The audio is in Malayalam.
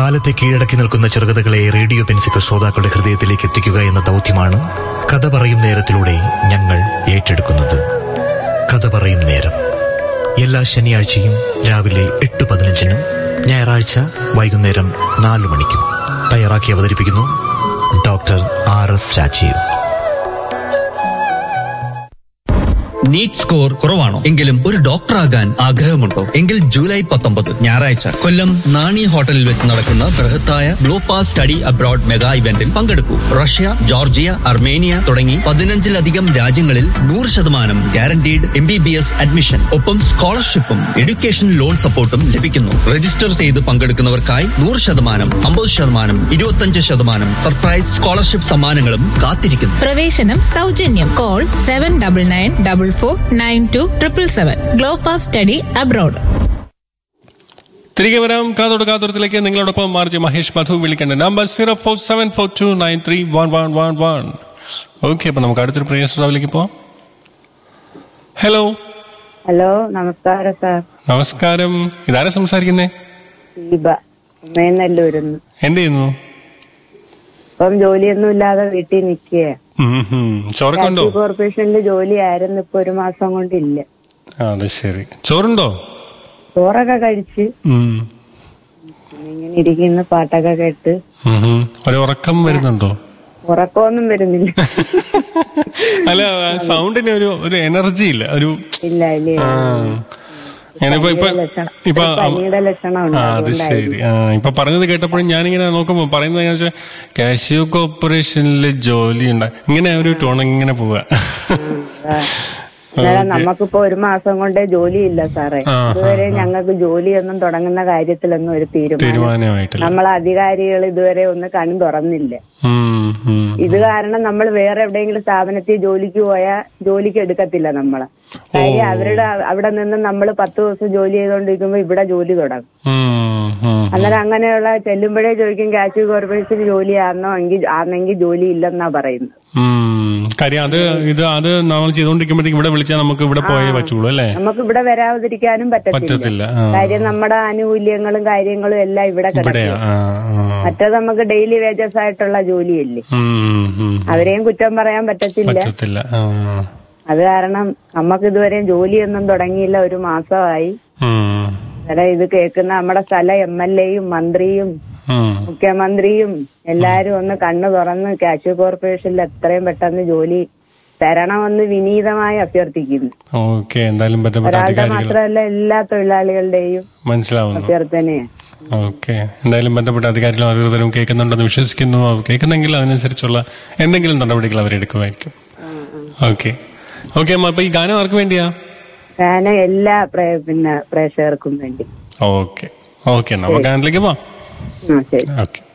കാലത്തെ കീഴടക്കി നിൽക്കുന്ന ചെറുകഥകളെ റേഡിയോ പെൻസിക്കൽ ശ്രോതാക്കളുടെ ഹൃദയത്തിലേക്ക് എത്തിക്കുക എന്ന ദൗത്യമാണ് കഥ പറയും നേരത്തിലൂടെ ഞങ്ങൾ ഏറ്റെടുക്കുന്നത് കഥ പറയും നേരം എല്ലാ ശനിയാഴ്ചയും രാവിലെ എട്ട് പതിനഞ്ചിനും ഞായറാഴ്ച വൈകുന്നേരം നാലു മണിക്കും തയ്യാറാക്കി അവതരിപ്പിക്കുന്നു doctor R S Rajeev NEET score കുറവാണോ എങ്കിലും ഒരു ഡോക്ടർ ആകാൻ ആഗ്രഹമുണ്ടോ എങ്കിൽ ജൂലൈ പത്തൊമ്പത് ഞായറാഴ്ച കൊല്ലം നാണി ഹോട്ടലിൽ വെച്ച് നടക്കുന്ന ബൃഹത്തായ ഗ്ലോപാസ് സ്റ്റഡി അബ്രോഡ് മെഗാ ഇവന്റിൽ പങ്കെടുക്കൂ റഷ്യ ജോർജിയ അർമേനിയ തുടങ്ങി പതിനഞ്ചിലധികം രാജ്യങ്ങളിൽ നൂറ് ശതമാനം guaranteed M B B S admission ഒപ്പം സ്കോളർഷിപ്പും എഡ്യൂക്കേഷൻ ലോൺ സപ്പോർട്ടും ലഭിക്കുന്നു രജിസ്റ്റർ ചെയ്ത് പങ്കെടുക്കുന്നവർക്കായി നൂറ് ശതമാനം അമ്പത് ശതമാനം ഇരുപത്തഞ്ച് ശതമാനം സർപ്രൈസ് സ്കോളർഷിപ്പ് സമ്മാനങ്ങളും കാത്തിരിക്കുന്നു പ്രവേശനം സൗജന്യം call seven double nine double four nine two triple seven Glopas study abroad തിരികെ വരാം കാതോട് കാതോടത്തിലേക്ക് നിങ്ങളോടൊപ്പം മാർജി മഹേഷ് മധു വിളിക്കേണ്ട നമ്പർ zero four seven four two nine three one one one one okay അപ്പൊ നമുക്ക് അടുത്തൊരു പ്രിയ ശ്രോതാവിലേക്ക് പോവാം ഹലോ ഹലോ നമസ്കാരം സാർ നമസ്കാരം ഇതാരാ സംസാരിക്കുന്നേ ദീപ ഉമ്മയെന്നല്ലൂരുന്നു എന്ത് ചെയ്യുന്നു ഇപ്പം ജോലിയൊന്നും ഇല്ലാതെ വീട്ടിൽ നിൽക്കുക ഉം ഹും. ചോറൊക്കെ ഉണ്ടോ കോർപ്പറേഷനിൽ ജോലി ആയിരുന്നു ഇപ്പൊ ഒരു മാസം കൊണ്ടില്ല ആ, അത് ശരി ചോറുണ്ടോ ചോറൊക്കെ കഴിച്ച് ഉം. പിന്നെ ഇങ്ങനെ ഇരിക്കുന്ന പാട്ടൊക്കെ കേട്ട് ഉം ഹും. ഒരു ഉറക്കം വരുന്നുണ്ടോ ഉറക്കമൊന്നും വരുന്നില്ല അല്ല സൗണ്ടിന് ഒരു ഒരു എനർജി ഇല്ല ഒരു ഇല്ല ഇല്ല ആ. ഞാനിപ്പോ ഇപ്പൊ പനിയുടെ ലക്ഷണം. ഇപ്പൊ ഒരു പനിയുടെ ലക്ഷണമുണ്ട് ആ അത് ശരി ആ ഇപ്പൊ പറഞ്ഞത് കേട്ടപ്പോഴും ഞാനിങ്ങനെ നോക്കുമ്പോ പറയുന്നത് എങ്ങനെയാ വെച്ചാൽ കാഷ്യൂ കോർപ്പറേഷനിൽ ജോലി ഉണ്ട് ഇങ്ങനെ ഒരു ടോൺ ഇങ്ങനെ പോവാ അന്നേരം നമുക്കിപ്പോ ഒരു മാസം കൊണ്ടേ ജോലിയില്ല സാറേ ആ, ആ, ഇതുവരെ ഞങ്ങൾക്ക് ജോലിയൊന്നും തുടങ്ങുന്ന കാര്യത്തിലൊന്നും ഒരു തീരുമാനം തീരുമാനമായിട്ടില്ല നമ്മളെ അധികാരികൾ ഇതുവരെ ഒന്ന് കണ്ണു തുറന്നില്ല ഉം, ഉം. ഇത് കാരണം നമ്മൾ വേറെ എവിടെയെങ്കിലും സ്ഥാപനത്തിൽ ജോലിക്ക് പോയാൽ ജോലിക്ക് എടുക്കത്തില്ല നമ്മളെ കാര്യം അവരുടെ അവിടെ നിന്ന് നമ്മൾ പത്ത് ദിവസം ജോലി ചെയ്തുകൊണ്ടിരിക്കുമ്പോ ഇവിടെ ജോലി തുടങ്ങും ഉം, ഉം. അന്നേരം അങ്ങനെയുള്ള ചെല്ലുമ്പോഴേ ചോദിക്കും കാശ് കോർപ്പറേഷൻ ജോലിയാണോ എങ്കിൽ ആണെങ്കിൽ ജോലി ഇല്ലെന്നാ പറയുന്നത് ഉം. കാര്യം അത് ഇത് അത് നമ്മൾ ചെയ്തോണ്ടിരിക്കുമ്പോഴത്തേക്ക് ഇവിടെ വിളിച്ചാൽ നമുക്ക് ഇവിടെ പോയേ പറ്റുള്ളൂ അല്ലേ നമുക്ക് ഇവിടെ വരാതിരിക്കാനും പറ്റത്തില്ല പറ്റത്തില്ല ആ. കാര്യം നമ്മുടെ ആനുകൂല്യങ്ങളും കാര്യങ്ങളും എല്ലാം ഇവിടെ ഇവിടെയാ കിടക്കും ആ, ആ. മറ്റേത് നമുക്ക് ഡെയിലി വേജസ് ആയിട്ടുള്ള ജോലിയല്ലേ ഉം, ഉം. അവരെയും കുറ്റം പറയാൻ പറ്റത്തില്ല പറ്റത്തില്ല ആ. അത് കാരണം നമുക്ക് ഇതുവരെ ജോലിയൊന്നും തുടങ്ങിയില്ല ഒരു മാസമായി ഉം. അന്നേരം ഇത് കേൾക്കുന്ന നമ്മുടെ സ്ഥല എം എൽ എയും മന്ത്രിയും ഉം. മുഖ്യമന്ത്രിയും എല്ലാരും ഒന്ന് കണ്ണു തുറന്ന് കാഷ്യൂ കോർപ്പറേഷനിൽ എത്രയും പെട്ടെന്ന് ജോലി തരണമെന്ന് വിനീതമായി അഭ്യർത്ഥിക്കുന്നു ഓക്കെ എന്തായാലും ബന്ധപ്പെട്ട ഒരാളുടെ അധികാരികൾ മാത്രമല്ല എല്ലാ തൊഴിലാളികളുടെയും മനസ്സിലാവുന്നു അഭ്യർത്ഥനയാണ് ഓക്കെ എന്തായാലും ബന്ധപ്പെട്ട അധികാരികളും അധികൃതരും കേൾക്കുന്നുണ്ടെന്ന് വിശ്വസിക്കുന്നു കേൾക്കുന്നെങ്കിൽ അതിനനുസരിച്ചുള്ള എന്തെങ്കിലും നടപടികൾ അവരെടുക്കുമായിരിക്കും ഓക്കെ ഓക്കെ അമ്മ അപ്പൊ ഈ ഗാനം ആർക്ക് വേണ്ടിയാ കാരണം എല്ലാ പ്രേ- പിന്നെ പ്രേക്ഷകർക്കും വേണ്ടി ഓക്കെ ഓക്കെ നമുക്ക് ഗാനത്തിലേക്ക് പോവാം ആ ശരി ഓക്കെ